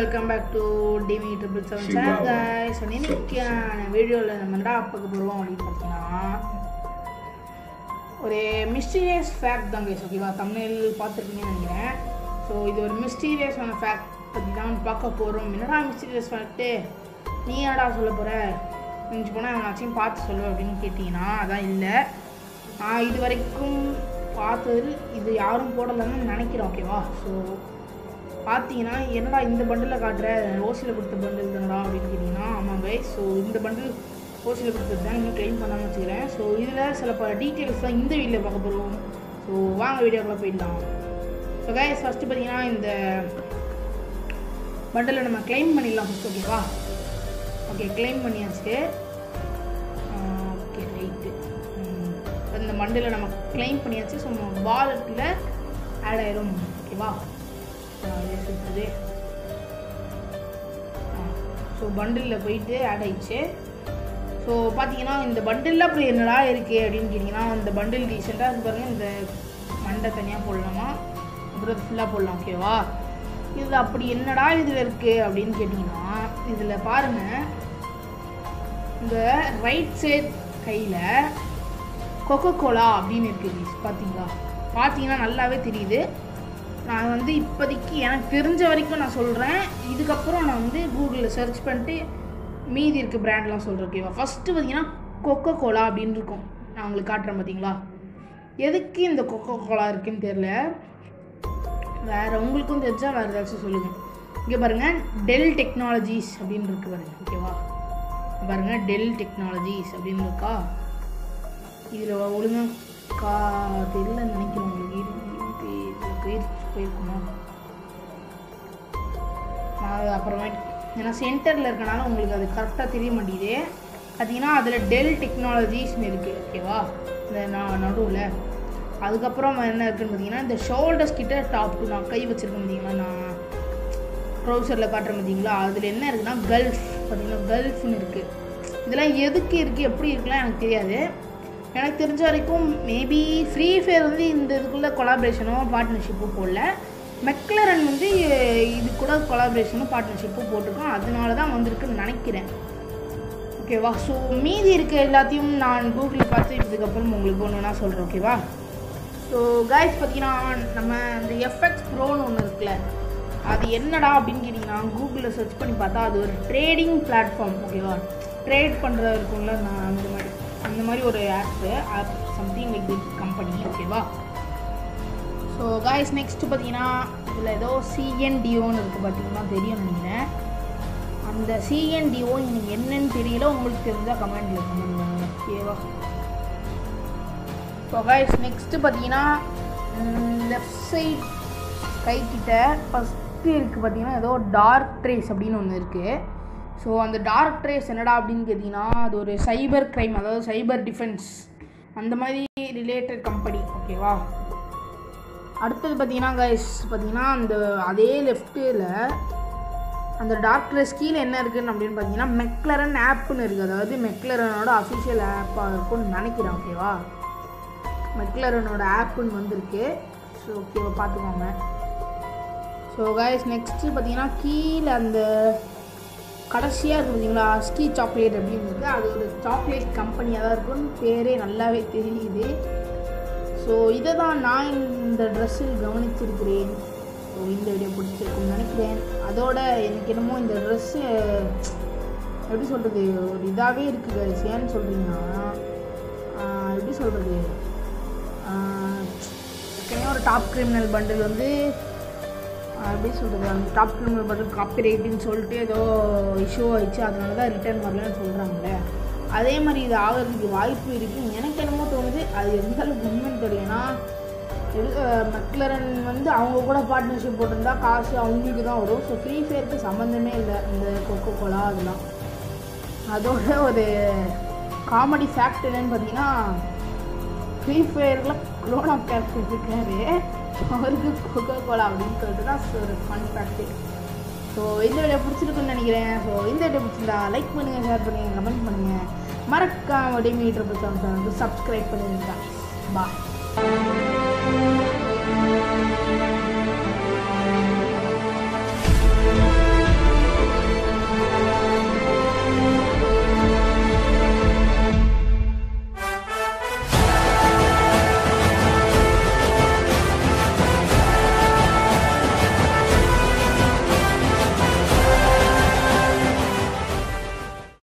welcome back to Demi triple seven channel guys so இன்னைக்கான வீடியோவில் நம்ம என்ன பார்க்க போகிறோம் அப்படின்னு பார்த்தீங்கன்னா ஒரு மிஸ்டீரியஸ் ஃபேக்ட் தான் கைஸ் ஓகேவா தமிழ் பார்த்துருக்கீங்கன்னு நினைக்கிறேன் ஸோ இது ஒரு மிஸ்டீரியஸான ஃபேக்ட் பற்றி தான் பார்க்க போகிறோம் என்னடா மிஸ்டீரியஸ் ஃபேக்ட்டு நீ என்னடா சொல்ல போகிற மிஞ்சி போனால் அவனாச்சும் பார்த்து சொல்லு அப்படின்னு கேட்டிங்கன்னா அதான் இல்லை நான் இது வரைக்கும் பார்த்ததில் இது யாரும் போடலைன்னு நினைக்கிறேன் ஓகேவா ஸோ பார்த்தீங்கன்னா என்னடா இந்த பண்டில் காட்டுற ஓசியில் கொடுத்த பண்டில் தானடா அப்படின்னு கேட்டிங்கன்னா ஆமாம் கைஸ் ஸோ இந்த பண்டில் ஓசியில் கொடுத்தது தான் இன்னும் க்ளைம் பண்ணாமல் வச்சுக்கிறேன் ஸோ இதில் சில பல டீட்டெயில்ஸ் தான் இந்த வீடியோவில் பார்க்க போகிறோம் ஸோ வாங்க வீடியோக்குள்ளே போயிடலாம் ஸோ கைஸ் ஃபஸ்ட்டு பார்த்தீங்கன்னா இந்த பண்டிலை நம்ம க்ளைம் பண்ணிடலாம் ஃபஸ்ட் ஓகேவா ஓகே க்ளைம் பண்ணியாச்சு ஓகே ரைட்டு இந்த மண்டில் நம்ம க்ளைம் பண்ணியாச்சு ஸோ நம்ம வாலெட்டில் ஆட் ஆயிரும் ஓகேவா இதே சுற்றுது ஸோ பண்டிலில் போயிட்டு ஆட் ஆயிடுச்சு ஸோ பார்த்தீங்கன்னா இந்த பண்டிலில் அப்படி என்னடா இருக்குது அப்படின்னு கேட்டிங்கன்னா இந்த பண்டில் ரீசெண்டாக இருக்கு பாருங்கள் இந்த மண்டை தனியாக போடலாமா அப்புறம் ஃபுல்லாக போடலாம் ஓகேவா இதில் அப்படி என்னடா இதில் இருக்குது அப்படின்னு கேட்டிங்கன்னா இதில் பாருங்கள் இந்த ரைட் சைட் கையில் கொக்கோ கோலா அப்படின்னு இருக்குது பார்த்தீங்களா பார்த்தீங்கன்னா நல்லாவே தெரியுது நான் வந்து இப்போதைக்கு எனக்கு தெரிஞ்ச வரைக்கும் நான் சொல்கிறேன் இதுக்கப்புறம் நான் வந்து கூகுளில் சர்ச் பண்ணிட்டு மீதி இருக்க பிராண்ட்லாம் சொல்கிறேன் ஓகேவா ஃபஸ்ட்டு பார்த்தீங்கன்னா கொக்கோ கோலா அப்படின்னு இருக்கும் நான் உங்களுக்கு காட்டுறேன் பார்த்தீங்களா எதுக்கு இந்த கொக்கோ கோலா இருக்குன்னு தெரில வேறு உங்களுக்கும் தெரிஞ்சால் வேறு ஏதாச்சும் சொல்லுங்கள் இங்கே பாருங்கள் டெல் டெக்னாலஜிஸ் அப்படின்னு இருக்கு பாருங்கள் ஓகேவா பாருங்கள் டெல் டெக்னாலஜிஸ் அப்படின்னு இருக்கா இதில் ஒழுங்காக கா தெரியலன்னு நினைக்கிறேன் உங்களுக்கு போயிரு போயிருக்குமா நான் அப்புறமேட்டு ஏன்னா சென்டரில் இருக்கனால உங்களுக்கு அது கரெக்டாக தெரிய மாட்டேங்குது பார்த்தீங்கன்னா அதில் டெல் டெக்னாலஜிஸ்னு இருக்குது ஓகேவா இந்த நான் நடுவில் அதுக்கப்புறம் என்ன இருக்குன்னு பார்த்தீங்கன்னா இந்த ஷோல்டர்ஸ் கிட்ட டாப் டூ நான் கை வச்சுருக்கேன் பார்த்தீங்களா நான் ட்ரௌசரில் காட்டுறேன் பார்த்தீங்களா அதில் என்ன இருக்குன்னா கல்ஃப் பார்த்தீங்கன்னா கல்ஃப்னு இருக்குது இதெல்லாம் எதுக்கு இருக்குது எப்படி இருக்குலாம் எனக்கு தெரியாது எனக்கு தெரிஞ்ச வரைக்கும் மேபி ஃப்ரீ ஃபயர் வந்து இந்த இதுக்குள்ளே கொலாபரேஷனோ பார்ட்னர்ஷிப்போ போடல மெக்லரன் வந்து இது கூட கொலாபரேஷனும் பார்ட்னர்ஷிப்பும் போட்டிருக்கோம் அதனால தான் வந்திருக்குன்னு நினைக்கிறேன் ஓகேவா ஸோ மீதி இருக்க எல்லாத்தையும் நான் கூகுளில் பார்த்து இதுக்கப்புறம் உங்களுக்கு ஒன்று நான் சொல்கிறேன் ஓகேவா ஸோ கைஸ் பார்த்தீங்கன்னா நம்ம இந்த எஃப்எக்ஸ் ப்ரோன்னு ஒன்று இருக்குல்ல அது என்னடா அப்படின்னு கேட்டிங்கன்னா கூகுளில் சர்ச் பண்ணி பார்த்தா அது ஒரு ட்ரேடிங் பிளாட்ஃபார்ம் ஓகேவா ட்ரேட் பண்ணுற இருக்கும்ல நான் அந்த மாதிரி அந்த மாதிரி ஒரு app app something like this company ஓகேவா ஸோ காய்ஸ் நெக்ஸ்ட்டு பார்த்தீங்கன்னா இதில் ஏதோ சிஎன்டிஓன்னு இருக்குது பார்த்தீங்கன்னா தெரியும் நினைக்கிறேன் அந்த சிஎன்டிஓ எனக்கு என்னன்னு தெரியல உங்களுக்கு தெரிஞ்சால் கமெண்ட்டில் கமெண்ட் பண்ணுங்க ஓகேவா ஸோ காய்ஸ் நெக்ஸ்ட்டு பார்த்தீங்கன்னா லெஃப்ட் சைட் கைக்கிட்ட ஃபஸ்ட்டு இருக்குது பார்த்தீங்கன்னா ஏதோ டார்க் ட்ரேஸ் அப்படின்னு ஒன்று இருக்குது ஸோ அந்த டார்க் ட்ரேஸ் என்னடா அப்படின்னு கேட்டிங்கன்னா அது ஒரு சைபர் க்ரைம் அதாவது சைபர் டிஃபென்ஸ் அந்த மாதிரி ரிலேட்டட் கம்பெனி ஓகேவா அடுத்தது பார்த்தீங்கன்னா கைஸ் பார்த்தீங்கன்னா அந்த அதே லெஃப்ட்டில் அந்த டார்க் ட்ரேஸ் கீழே என்ன இருக்குன்னு அப்படின்னு பார்த்தீங்கன்னா மெக்லரன் ஆப்புன்னு இருக்குது அதாவது மெக்லரனோட அஃபிஷியல் ஆப்பாக இருக்கும்னு நினைக்கிறேன் ஓகேவா மெக்லரனோட ஆப்புன்னு வந்திருக்கு ஸோ ஓகேவா பார்த்துக்கோங்க ஸோ கைஸ் நெக்ஸ்ட்டு பார்த்தீங்கன்னா கீழே அந்த கடைசியாக இருக்குது பார்த்தீங்களா ஸ்கீ சாக்லேட் அப்படின்னு இருக்குது அது ஒரு சாக்லேட் கம்பெனியாக தான் இருக்கும்னு பேரே நல்லாவே தெரியுது ஸோ இதை தான் நான் இந்த ட்ரெஸ்ஸில் கவனிச்சிருக்கிறேன் ஸோ இந்த வீடியோ பிடிச்சிருக்குன்னு நினைக்கிறேன் அதோட எனக்கு என்னமோ இந்த ட்ரெஸ்ஸு எப்படி சொல்கிறது ஒரு இதாகவே இருக்குது கைஸ் ஏன்னு சொல்கிறீங்கன்னா எப்படி சொல்கிறது ஏற்கனவே ஒரு டாப் கிரிமினல் பண்டில் வந்து எப்படி சொல்கிறது அந்த டாப் கிரிமினல் பண்டில் காப்பி ரைட்டுன்னு சொல்லிட்டு ஏதோ இஷ்யூ ஆயிடுச்சு அதனால தான் ரிட்டர்ன் வரலன்னு சொல்கிறாங்களே அதே மாதிரி இது ஆகிறதுக்கு வாய்ப்பு இருக்குது எனக்கு என்னமோ தோணுது அது எந்த அளவுக்கு உண்மைன்னு தெரியலனா மெக்லரன் வந்து அவங்க கூட பார்ட்னர்ஷிப் போட்டிருந்தா காசு அவங்களுக்கு தான் வரும் ஸோ ஃப்ரீ ஃபயருக்கு சம்மந்தமே இல்லை இந்த கொக்கோ கோலா அதெல்லாம் அதோட ஒரு காமெடி ஃபேக்ட் என்னன்னு பார்த்தீங்கன்னா ஃப்ரீ ஃபயரில் குரோனா கேரக்டர் இருக்காரு அவருக்கு கொக்கோ கோலா அப்படின்னு சொல்லிட்டு தான் ஒரு ஃபன் ஃபேக்ட்டு ஸோ இந்த வீடியோ பிடிச்சிருக்குன்னு நினைக்கிறேன் ஸோ இந்த வீடியோ பிடிச்சிருந்தா லைக் பண்ணுங்கள் ஷேர் பண்ணுங்கள் கமெண்ட் பண்ணுங்கள் மறக்காம டெமி ட்ரிபிள் செவன் வந்து சப்ஸ்கிரைப் பண்ணிடுங்க பாய்